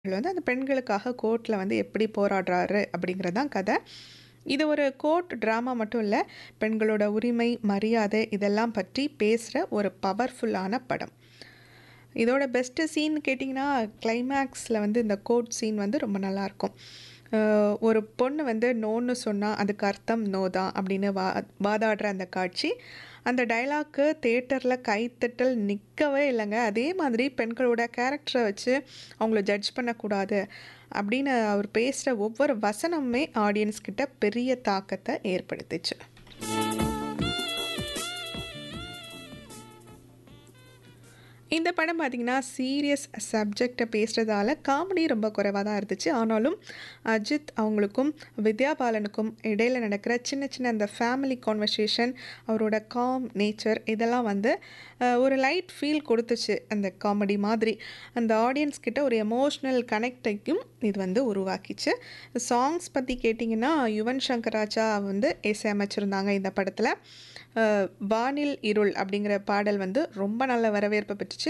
வந்து அந்த பெண்களுக்காக கோர்ட்ல வந்து எப்படி போராடுறாரு அப்படிங்கிறது தான் கதை. இது ஒரு கோர்ட் ட்ராமா மட்டும் இல்ல. பெண்களோட உரிமை, மரியாதை இதெல்லாம் பற்றி பேசுற ஒரு பவர்ஃபுல்லான படம். இதோட பெஸ்ட்டு சீன் கேட்டிங்கன்னா, கிளைமேக்ஸ்ல வந்து இந்த கோர்ட் சீன் வந்து ரொம்ப நல்லாயிருக்கும். அ ஒரு பொண்ணு வந்து நோன்னு சொன்னா, அதுக்கு அர்த்தம் நோ தான் அப்படின்னு வா வாதாடுற அந்த காட்சி. அந்த டயலாக்கு தியேட்டர்ல கைத்தட்டல் நிக்கவே இல்லங்க. அதே மாதிரி பெண்களோட கேரக்டர வச்சு அவங்கள ஜட்ஜ் பண்ணக்கூடாது அப்படின்னு அவர் பேசுற ஒவ்வொரு வசனமுமே ஆடியன்ஸ் கிட்ட பெரிய தாக்கத்த ஏற்படுத்துச்சு. இந்த படம் பார்த்தீங்கன்னா, சீரியஸ் சப்ஜெக்ட்ட பேசுறதால காமெடி ரொம்ப குறைவா தான் இருந்துச்சு. ஆனாலும் அஜித் அவங்களுக்கும், வித்யா பாலனுக்கும் இடையில நடக்கிற சின்ன சின்ன அந்த ஃபேமிலி கான்வர்சேஷன், அவரோட காம் நேச்சர் இதெல்லாம் வந்து அ ஒரு லைட் ஃபீல் குடுத்துச்சு. அந்த காமெடி மாதிரி. அந்த ஆடியன்ஸ் கிட்ட ஒரு எமோஷனல் கனெக்ட்டையும் இது வந்து உருவாக்கிச்சு. சாங்ஸ் பத்தி கேட்டிங்கன்னா, யுவன் சங்கர் ராஜா வந்து இசையமைச்சிருந்தாங்க இந்த படத்துல. அ "வானில் இருள்" அப்படிங்கிற பாடல் வந்து ரொம்ப நல்ல வரவேற்பு பெற்றுச்சு.